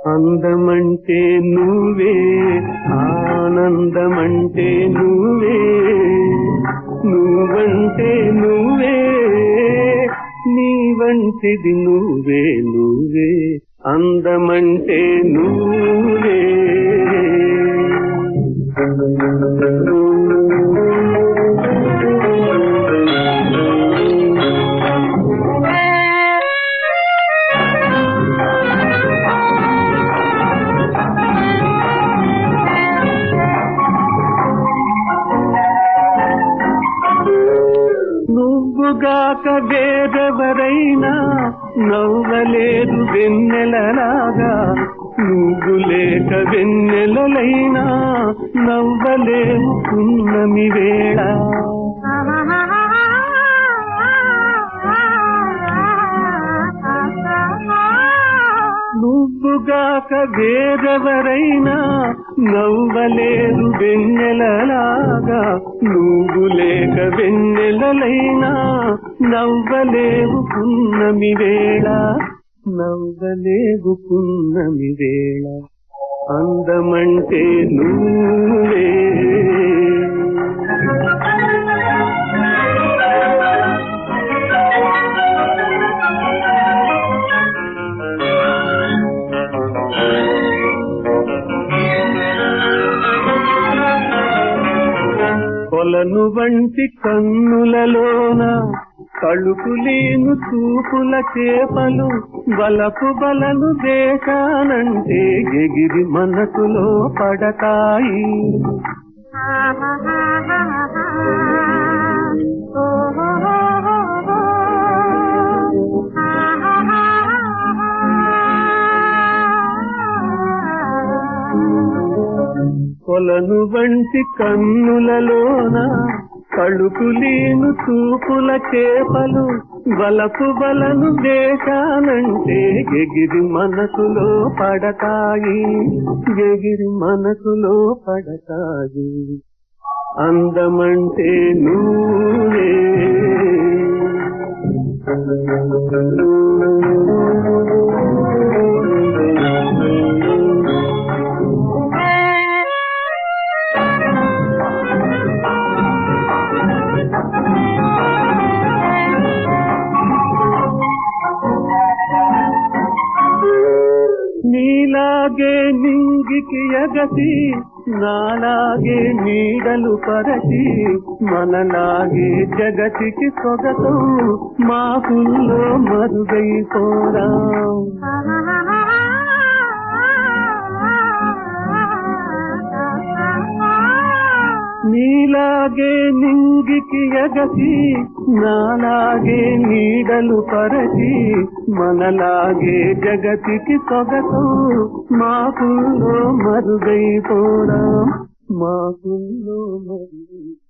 అందమంటే నువ్వే ఆనందమంటే నువ్వే నువ్వంటే నువ్వే నీ వంటిది నువ్వే నువ్వే అందమంటే నువ్వే నువ్వుగాక వేరెవరైనా నవ్వలేదు వెన్నెలలాగా నువ్వు లేక వెన్నెలలైనా నవ్వలేవు పున్నమి వేళ నువ్వుగాక వేరెవరైనా నవ్వలేదు వెన్నెలలాగా నువ్వు లేక వెన్నెలలైనా నవ్వలేవు పున్నమి వేళ నవ్వలేవు పున్నమి వేళ అందమంటే నువ్వే కొలను వంటి కన్నులలోన కಳುకులేను చూపుల చేపలు బలపు బలను దేశానంటే ఎగిరి మనసులో పడతాయి కొలను వంటి కన్నులలోన కಳುకులేను చూపుల చేపలు బలపు బలను దేశానంటే ఎగిరి మనసులో పడతాయి ఎగిరి మనసులో పడతాయి అందమంటే నువ్వే నీలాగే నింగికి ఎగసి నాలాగే నీడలు పరచి మనలాగే జగతికి సొగసు మాకుల్లో మరుగైపోరా నీలాగే నింగికి ఎగసి నాలాగే నీడలు పరచి మనలాగే జగతికి సొగసు మాకుల్లో మరుగైపోరా మాకుల్లో మరుగై